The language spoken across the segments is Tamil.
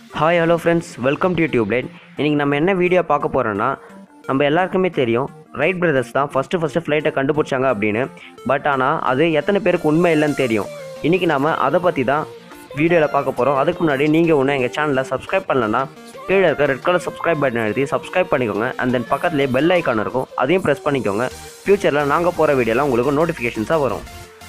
hi hello friends welcome to YouTube light இன்றைக்கி நம்ம என்ன வீடியோ பார்க்க போகிறோன்னா நம்ம எல்லாருக்குமே தெரியும் ரைட் பிரதர்ஸ் தான் ஃபஸ்ட்டு ஃபஸ்ட்டு ஃப்ளைட்டை கண்டுபிடிச்சாங்க அப்படின்னு பட் ஆனால் அது எத்தனை பேருக்கு உண்மை இல்லைன்னு தெரியும் இன்றைக்கி நம்ம அதை பற்றி தான் வீடியோவில் பார்க்க போகிறோம் அதுக்கு முன்னாடி நீங்கள் ஒன்று எங்கள் சேனலை சப்ஸ்கிரைப் பண்ணலன்னா கீழே இருக்க ரெட் கலர் சப்ஸ்கிரைப் பட்டன் எழுதி சப்ஸ்கிரைப் பண்ணிக்கோங்க அண்ட் தென் பக்கத்துலேயே பெல் ஐக்கான் இருக்கும் அதையும் ப்ரெஸ் பண்ணிக்கோங்க ஃப்யூச்சரில் நாங்கள் போகிற வீடியோலாம் உங்களுக்கு நோட்டிஃபிகேஷன்ஸாக வரும்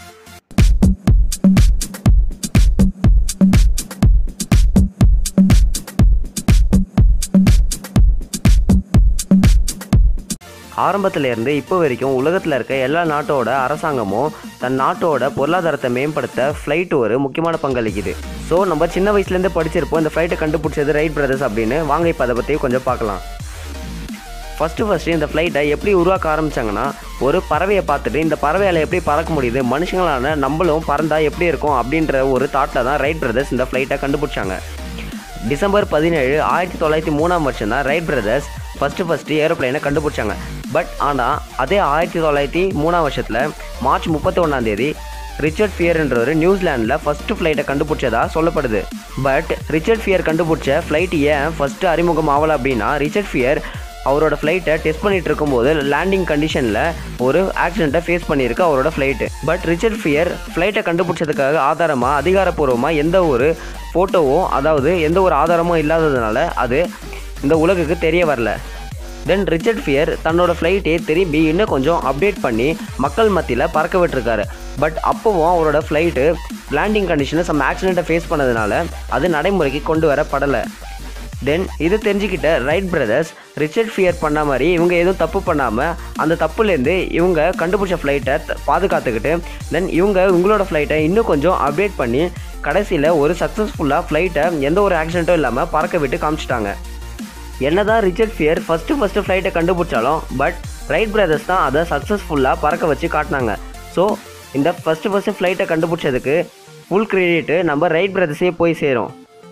ஆரம்பத்துல இருந்து இப்போ வரைக்கும் உலகத்தில் இருக்க எல்லா நாட்டோட அரசாங்கமும் தன் நாட்டோட பொருளாதாரத்தை மேம்படுத்த ஃப்ளைட் ஒரு முக்கியமான பங்களிக்குது ஸோ நம்ம சின்ன வயசுலேருந்து படிச்சிருப்போம் இந்த ஃப்ளைட்டை கண்டுபிடிச்சது ரைட் பிரதர்ஸ் அப்படின்னு வாங்க இப்போ அதை பற்றி கொஞ்சம் பார்க்கலாம் ஃபஸ்ட்டு ஃபஸ்ட்டு இந்த ஃப்ளைட்டை எப்படி உருவாக்க ஆரம்பிச்சாங்கன்னா ஒரு பறவையை பார்த்துட்டு இந்த பறவையால் எப்படி பறக்க முடியுது மனுஷங்களான நம்மளும் பறந்தா எப்படி இருக்கும் அப்படின்ற ஒரு தாட்டில் தான் ரைட் பிரதர்ஸ் இந்த ஃப்ளைட்டை கண்டுபிடிச்சாங்க டிசம்பர் பதினேழு ஆயிரத்தி தொள்ளாயிரத்தி மூணாம் வருஷம் தான் ரைட் பிரதர்ஸ் ஃபஸ்ட்டு ஃபஸ்ட்டு ஏரோப்ளைனை கண்டுபிடிச்சாங்க பட் ஆனால் அதே ஆயிரத்தி தொள்ளாயிரத்தி மூணாம் வருஷத்தில் மார்ச் முப்பத்தி ஒன்றாந்தேதி ரிச்சர்ட் ஃபியர்ன்றவர் நியூசிலாண்டில் ஃபஸ்ட்டு ஃப்ளைட்டை கண்டுபிடிச்சதா சொல்லப்படுது பட் ரிச்சர்ட் ஃபியர் கண்டுபிடிச்ச ஃப்ளைட் ஏன் ஃபஸ்ட்டு அறிமுகம் ஆகலை அப்படின்னா ரிச்சர்ட் ஃபியர் அவரோட ஃப்ளைட்டை டெஸ்ட் பண்ணிட்டு இருக்கும்போது லேண்டிங் கண்டிஷனில் ஒரு ஆக்சிடெண்ட்டை ஃபேஸ் பண்ணியிருக்கு அவரோட ஃப்ளைட்டு பட் ரிச்சர்ட் ஃபியர் ஃப்ளைட்டை கண்டுபிடிச்சதுக்காக ஆதாரமாக அதிகாரப்பூர்வமாக எந்த ஒரு ஃபோட்டோவோ அதாவது எந்த ஒரு ஆதாரமும் இல்லாததுனால அது இந்த உலகுக்கு தெரிய வரல தென் ரிச்சர்ட் ஃபியர் தன்னோட ஃப்ளைட்டே திரும்பி இன்னும் கொஞ்சம் அப்டேட் பண்ணி மக்கள் மத்தியில் பறக்க விட்டுருக்காரு பட் அப்போவும் அவரோட ஃப்ளைட்டு லேண்டிங் கண்டிஷனில் சம் ஆக்சிடெண்ட்டை ஃபேஸ் பண்ணதுனால அது நடைமுறைக்கு கொண்டு வரப்படலை தென் இது தெரிஞ்சுக்கிட்ட ரைட் பிரதர்ஸ் ரிச்சர்ட் ஃபியர் பண்ண மாதிரி இவங்க எதுவும் தப்பு பண்ணாமல் அந்த தப்புலேருந்து இவங்க கண்டுபிடிச்ச ஃப்ளைட்டை பாதுகாத்துக்கிட்டு தென் இவங்க உங்களோட ஃப்ளைட்டை இன்னும் கொஞ்சம் அப்டேட் பண்ணி கடைசியில் ஒரு சக்ஸஸ்ஃபுல்லாக ஃப்ளைட்டை எந்த ஒரு ஆக்சிடெண்ட்டும் இல்லாமல் பறக்க விட்டு காமிச்சிட்டாங்க என்னதான் ரிச்சர்ட் ஃபியர் ஃபஸ்ட்டு ஃபஸ்ட்டு ஃப்ளைட்டை கண்டுபிடிச்சாலும் பட் ரைட் பிரதர்ஸ் தான் அதை சக்ஸஸ்ஃபுல்லாக பறக்க வச்சு காட்டினாங்க ஸோ இந்த ஃபஸ்ட்டு ஃபஸ்ட்டு ஃப்ளைட்டை கண்டுபிடிச்சதுக்கு ஃபுல் கிரெடிட்டு நம்ம ரைட் பிரதர்ஸே போய் சேரும்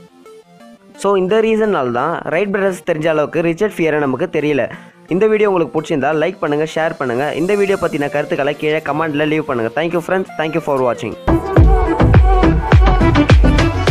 ஸோ இந்த ரீசனால் தான் ரைட் பிரதர்ஸ் தெரிஞ்ச அளவுக்கு ரிச்சர்ட் ஃபியரை நமக்கு தெரியல இந்த வீடியோ உங்களுக்கு பிடிச்சிருந்தா லைக் பண்ணுங்கள் ஷேர் பண்ணுங்கள் இந்த வீடியோ பற்றின கருத்துக்களை கீழே கமெண்ட்டில் லீவ் பண்ணுங்கள் தேங்க்யூ ஃப்ரெண்ட்ஸ் தேங்க்யூ ஃபார் வாட்சிங்